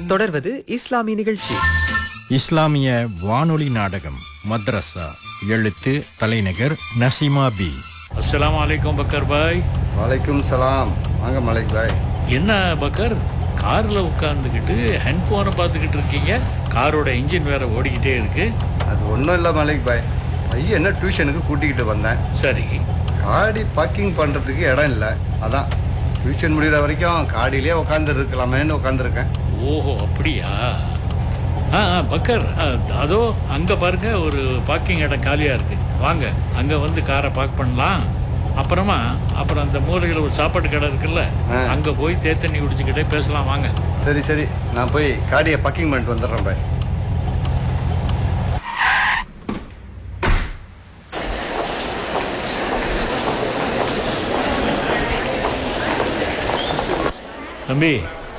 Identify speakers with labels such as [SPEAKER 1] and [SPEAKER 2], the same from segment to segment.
[SPEAKER 1] தொடர்வது இஸ்லாமிய நிகழ்ச்சி
[SPEAKER 2] இஸ்லாமிய வானொலி நாடகம் மദ്രസ எழுத்து தலைநகர் நசிமா பி
[SPEAKER 3] அஸ்ஸலாமு அலைக்கும் பக்கர் பாய்
[SPEAKER 4] வலைக்கும் சலாம் வாங்க மலைக் பாய்
[SPEAKER 3] என்ன பக்கர் காரில் உட்காந்துக்கிட்டு ஹெட்ஃபோனை பார்த்துக்கிட்டு இருக்கீங்க காரோட இன்ஜின் வேற ஓடிக்கிட்டே இருக்கு
[SPEAKER 4] அது ஒன்றும் இல்லை மலைக் பாய் பையனை டியூஷனுக்கு கூட்டிக்கிட்டு வந்தேன்
[SPEAKER 3] சரி
[SPEAKER 4] காடி பார்க்கிங் பண்ணுறதுக்கு இடம் இல்லை அதான் டியூஷன் முடிகிற வரைக்கும் காடியிலே உட்காந்து இருக்கலாமேன்னு உட்காந்துருக்கேன்
[SPEAKER 3] ஓஹோ அப்படியா ஆ ஆ, பக்கர் ஆ, அதோ அங்கே பாருங்க ஒரு பார்க்கிங் இடம் காலியாக இருக்கு வாங்க அங்கே வந்து காரை பார்க் பண்ணலாம் அப்புறமா அப்புறம் அந்த மூலையில் ஒரு சாப்பாட்டு கடை இருக்குல்ல
[SPEAKER 4] ஆ.
[SPEAKER 3] அங்கே போய் தேத்தண்ணி குடிச்சுக்கிட்டே பேசலாம் வாங்க
[SPEAKER 4] சரி சரி நான் போய் காடியை பார்க்கிங் பண்ணிட்டு வந்துடுறேன் பாய்
[SPEAKER 3] தம்பி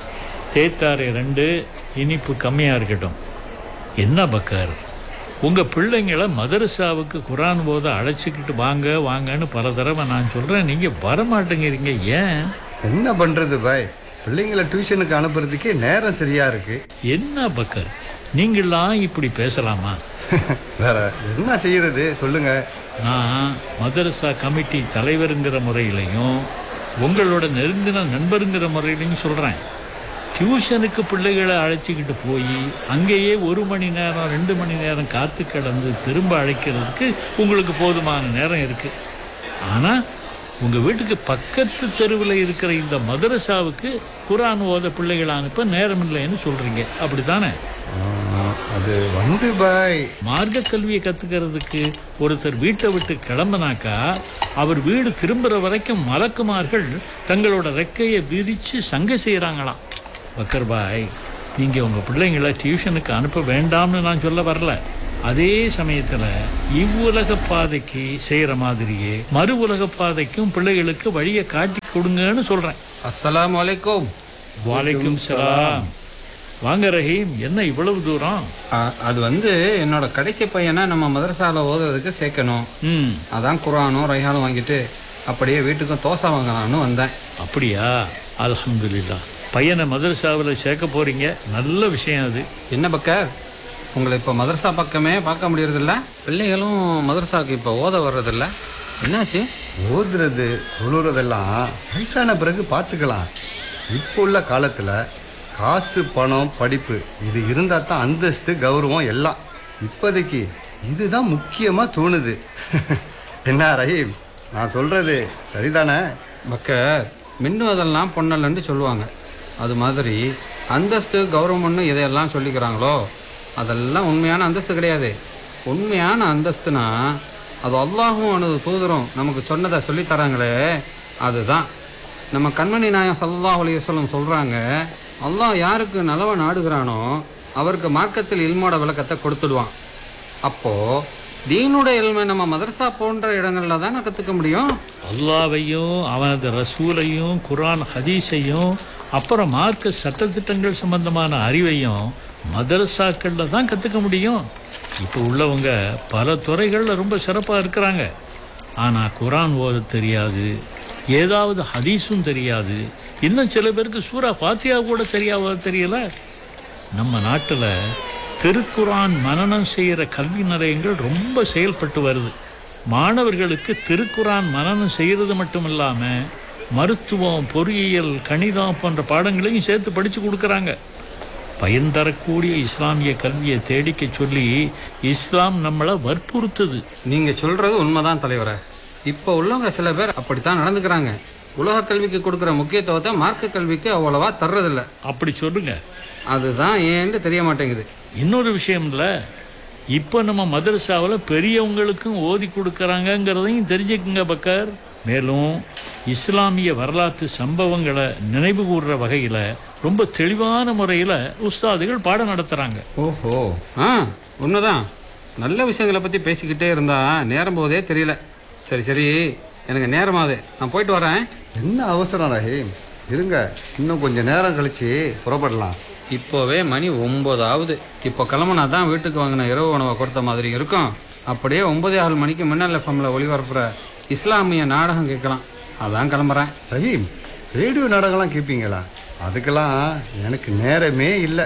[SPEAKER 3] தேத்தாரை ரெண்டு இனிப்பு கம்மியாக இருக்கட்டும் என்ன பக்கார் உங்கள் பிள்ளைங்கள மதரசாவுக்கு குரான் போத அழைச்சிக்கிட்டு வாங்க வாங்கன்னு பல தடவை நான் சொல்கிறேன் நீங்கள் வரமாட்டேங்கிறீங்க ஏன்
[SPEAKER 4] என்ன பண்ணுறது பாய் பிள்ளைங்களை டியூஷனுக்கு அனுப்புறதுக்கே நேரம் சரியா இருக்கு
[SPEAKER 3] என்ன பக்கர் நீங்களாம் இப்படி பேசலாமா
[SPEAKER 4] வேற என்ன செய்யறது சொல்லுங்க
[SPEAKER 3] நான் மதரசா கமிட்டி தலைவருங்கிற முறையிலையும் உங்களோட நெருங்கின நண்பருங்கிற முறையிலையும் சொல்கிறேன் டியூஷனுக்கு பிள்ளைகளை அழைச்சிக்கிட்டு போய் அங்கேயே ஒரு மணி நேரம் ரெண்டு மணி நேரம் காத்து கிடந்து திரும்ப அழைக்கிறதுக்கு உங்களுக்கு போதுமான நேரம் இருக்குது ஆனால் உங்கள் வீட்டுக்கு பக்கத்து தெருவில் இருக்கிற இந்த மதரசாவுக்கு குரான் ஓத பிள்ளைகளை அனுப்ப நேரம் இல்லைன்னு சொல்கிறீங்க அப்படி தானே
[SPEAKER 4] ஆ, அது வந்து பாய்
[SPEAKER 3] மார்க்க கல்வியை கத்துக்கிறதுக்கு ஒருத்தர் வீட்டை விட்டு கிளம்புனாக்கா அவர் வீடு திரும்புற வரைக்கும் மலக்குமார்கள் தங்களோட ரெக்கையை விரிச்சு சங்கை செய்கிறாங்களாம் பக்கர் பாய் நீங்கள் உங்கள் பிள்ளைங்களை டியூஷனுக்கு அனுப்ப வேண்டாம்னு நான் சொல்ல வரல அதே சமயத்தில் இவ்வுலக பாதைக்கு செய்கிற மாதிரியே மறு உலக பாதைக்கும் பிள்ளைகளுக்கு வழியை காட்டி கொடுங்கன்னு சொல்கிறேன்
[SPEAKER 5] அஸ்ஸலாமு அலைக்கும்
[SPEAKER 3] வாலைக்கும் சலாம் வாங்க ரஹீம் என்ன இவ்வளவு தூரம்
[SPEAKER 5] அ- அது வந்து என்னோட கடைசி பையனை நம்ம மதரசால ஓதுறதுக்கு சேர்க்கணும்
[SPEAKER 3] ம்
[SPEAKER 5] அதான் குரானும் ரைஹானும் வாங்கிட்டு அப்படியே வீட்டுக்கும் தோசை வாங்கலாம்னு வந்தேன்
[SPEAKER 3] அப்படியா அல்ஹம்துலில்லாஹ் பையனை மதரசாவில் சேர்க்க போறீங்க நல்ல விஷயம் அது
[SPEAKER 5] என்ன பக்கர் உங்களை இப்போ மதரசா பக்கமே பார்க்க முடியறதில்ல பிள்ளைகளும் மதரசாவுக்கு இப்போ ஓத வர்றதில்ல என்னாச்சு
[SPEAKER 4] ஓதுறது தொழுறதெல்லாம் வயசான பிறகு பார்த்துக்கலாம் இப்போ உள்ள காலத்தில் காசு பணம் படிப்பு இது இருந்தால் தான் அந்தஸ்து கௌரவம் எல்லாம் இப்போதைக்கு இதுதான் முக்கியமாக தோணுது என்ன ரஹீம் நான் சொல்கிறது சரிதானே
[SPEAKER 5] பக்கர் மின்னுவதெல்லாம் பொன்னல்லன்னு சொல்லுவாங்க அது மாதிரி அந்தஸ்து கௌரவம்னு எதையெல்லாம் சொல்லிக்கிறாங்களோ அதெல்லாம் உண்மையான அந்தஸ்து கிடையாது உண்மையான அந்தஸ்துனா அது அல்லாஹும் அனது தூதரும் நமக்கு சொன்னதை சொல்லித் தராங்களே அதுதான் நம்ம கண்மணி நாயம் சல்லல்லாஹு அலைஹி வஸல்லம் சொல்கிறாங்க அல்லாஹ் யாருக்கு நலவ நாடுகிறானோ அவருக்கு மார்க்கத்தில் இல்மோட விளக்கத்தை கொடுத்துடுவான் அப்போது தீனுடைய இல்மை நம்ம மதரசா போன்ற இடங்கள்ல தானே கற்றுக்க முடியும்
[SPEAKER 3] அல்லாவையும் அவனது ரசூலையும் குர்ஆன் ஹதீஸையும் அப்புறம் மார்க்க சட்டத்திட்டங்கள் சம்பந்தமான அறிவையும் மதரசாக்களில் தான் கற்றுக்க முடியும் இப்போ உள்ளவங்க பல துறைகளில் ரொம்ப சிறப்பாக இருக்கிறாங்க ஆனால் குர்ஆன் ஓத தெரியாது ஏதாவது ஹதீஸும் தெரியாது இன்னும் சில பேருக்கு சூரா ஃபாத்தியா கூட சரியா ஓத தெரியல நம்ம நாட்டில் திருக்குரான் மனனம் செய்கிற கல்வி நிலையங்கள் ரொம்ப செயல்பட்டு வருது மாணவர்களுக்கு திருக்குரான் மனனம் செய்கிறது மட்டும் இல்லாமல் மருத்துவம் பொறியியல் கணிதம் போன்ற பாடங்களையும் சேர்த்து படித்து கொடுக்குறாங்க பயன் தரக்கூடிய இஸ்லாமிய கல்வியை தேடிக்க சொல்லி இஸ்லாம் நம்மளை வற்புறுத்துது
[SPEAKER 5] நீங்க சொல்றது உண்மைதான் தலைவரே இப்போ உள்ளவங்க சில பேர் அப்படித்தான் நடந்துக்கிறாங்க உலக கல்விக்கு கொடுக்குற முக்கியத்துவத்தை மார்க்க கல்விக்கு அவ்வளவா தர்றதில்ல
[SPEAKER 3] அப்படி சொல்லுங்க
[SPEAKER 5] அதுதான் ஏன்னு தெரிய மாட்டேங்குது
[SPEAKER 3] இன்னொரு விஷயம் இல்லை இப்போ நம்ம மதரசாவில் பெரியவங்களுக்கும் ஓதி கொடுக்குறாங்கங்கிறதையும் தெரிஞ்சுக்குங்க பக்கர் மேலும் இஸ்லாமிய வரலாற்று சம்பவங்களை நினைவு கூர்ற வகையில் ரொம்ப தெளிவான முறையில் உஸ்தாதுகள் பாடம் நடத்துகிறாங்க
[SPEAKER 4] ஓஹோ
[SPEAKER 5] ஆ உண்மைதான் நல்ல விஷயங்களை பற்றி பேசிக்கிட்டே இருந்தா நேரம் போதே தெரியல சரி சரி எனக்கு நேரமாகுது நான் போயிட்டு வரேன்
[SPEAKER 4] என்ன அவசரம் ரஹீம் இருங்க இன்னும் கொஞ்சம் நேரம் கழிச்சு புறப்படலாம்
[SPEAKER 5] இப்போவே மணி ஒம்பது ஆகுது இப்போ கிளம்புனா தான் வீட்டுக்கு வாங்கின இரவு உணவை கொடுத்த மாதிரி இருக்கும் அப்படியே ஒன்பதே ஆறு மணிக்கு மின்னல் எஃப்எம்ல ஒளிபரப்புற இஸ்லாமிய நாடகம் கேட்கலாம் அதான் கிளம்புறேன்
[SPEAKER 4] ரஹீம் ரேடியோ நாடகம்லாம் கேட்பீங்களா அதுக்கெல்லாம் எனக்கு நேரமே இல்லை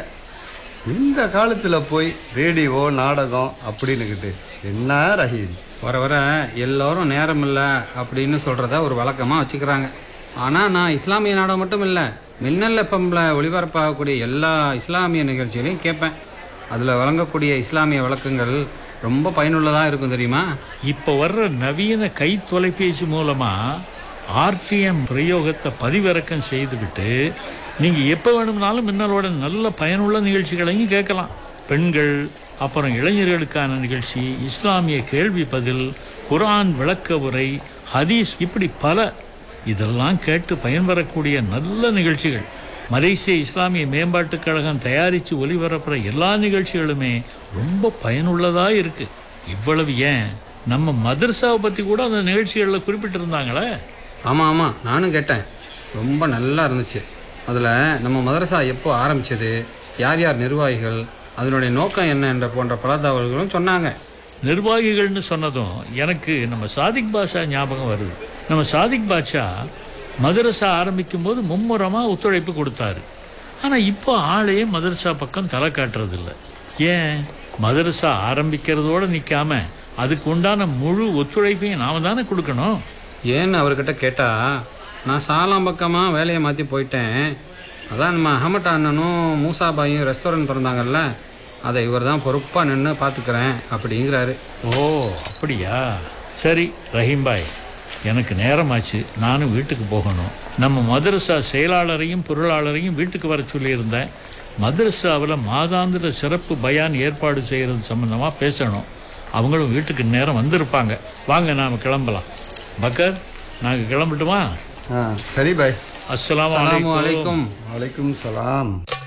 [SPEAKER 4] இந்த காலத்தில் போய் ரேடியோ நாடகம் அப்படின்னுக்கிட்டு என்ன ரஹீம்
[SPEAKER 5] வர வர எல்லோரும் நேரம் இல்லை அப்படின்னு சொல்கிறத ஒரு வழக்கமாக வச்சுக்கிறாங்க ஆனால் நான் இஸ்லாமிய நாடகம் மட்டும் இல்லை மின்னல் எஃப்எம்மில் ஒளிபரப்பாகக்கூடிய எல்லா இஸ்லாமிய நிகழ்ச்சிகளையும் கேட்பேன் அதில் வழங்கக்கூடிய இஸ்லாமிய விளக்கங்கள் ரொம்ப பயனுள்ளதாக இருக்கும் தெரியுமா
[SPEAKER 3] இப்போ வர்ற நவீன கை தொலைபேசி மூலமாக ஆர்டிஎம் பிரயோகத்தை பதிவிறக்கம் செய்துவிட்டு நீங்கள் எப்போ வேணும்னாலும் மின்னலோட நல்ல பயனுள்ள நிகழ்ச்சிகளையும் கேட்கலாம் பெண்கள் அப்புறம் இளைஞர்களுக்கான நிகழ்ச்சி இஸ்லாமிய கேள்வி பதில் குர்ஆன் விளக்க உரை ஹதீஸ் இப்படி பல இதெல்லாம் கேட்டு பயன்பெறக்கூடிய நல்ல நிகழ்ச்சிகள் மலேசிய இஸ்லாமிய மேம்பாட்டுக் கழகம் தயாரித்து ஒளிபரப்புற எல்லா நிகழ்ச்சிகளுமே ரொம்ப பயனுள்ளதாக இருக்கு இவ்வளவு ஏன் நம்ம மதர்சாவை பற்றி கூட அந்த நிகழ்ச்சிகளில் குறிப்பிட்டிருந்தாங்களே
[SPEAKER 5] ஆமாம் ஆமாம் நானும் கேட்டேன் ரொம்ப நல்லா இருந்துச்சு அதில் நம்ம மதரசா எப்போ ஆரம்பிச்சது யார் யார் நிர்வாகிகள் அதனுடைய நோக்கம் என்ன என்ற போன்ற பல தகவல்களும் சொன்னாங்க
[SPEAKER 3] நிர்வாகிகள்னு சொன்னதும் எனக்கு நம்ம சாதிக் பாஷா ஞாபகம் வருது நம்ம சாதிக் பாஷா மதரசா ஆரம்பிக்கும் போது மும்முரமாக ஒத்துழைப்பு கொடுத்தாரு ஆனால் இப்போ ஆளே மதரசா பக்கம் தலை காட்டுறதில்ல ஏன் மதரசா ஆரம்பிக்கிறதோடு நிற்காம அதுக்கு உண்டான முழு ஒத்துழைப்பையும் நாம தானே கொடுக்கணும்
[SPEAKER 5] ஏன்னு அவர்கிட்ட கேட்டால் நான் சாலாம் பக்கமாக வேலையை மாற்றி போயிட்டேன் அதான் நம்ம அகமட் அண்ணனும் மூசாபாயும் ரெஸ்டாரண்ட் திறந்தாங்கல்ல அதை இவர் தான் பொறுப்பாக நின்று பார்த்துக்கிறேன் அப்படிங்கிறாரு
[SPEAKER 3] ஓ அப்படியா சரி ரஹீம் பாய் எனக்கு நேரமாச்சு நானும் வீட்டுக்கு போகணும் நம்ம மதரசா செயலாளரையும் பொருளாளரையும் வீட்டுக்கு வர சொல்லியிருந்தேன் மதரசாவில் மாதாந்திர சிறப்பு பயான் ஏற்பாடு செய்கிறது சம்மந்தமாக பேசணும் அவங்களும் வீட்டுக்கு நேரம் வந்திருப்பாங்க வாங்க நாம் கிளம்பலாம் பக்கர் நாங்கள் கிளம்பட்டுமா
[SPEAKER 4] ஆ சரி பாய்
[SPEAKER 3] அஸ்ஸலாமு
[SPEAKER 5] அலாமு
[SPEAKER 3] அலைக்கும்
[SPEAKER 5] அலைக்கும்
[SPEAKER 4] வலைக்கும் சலாம்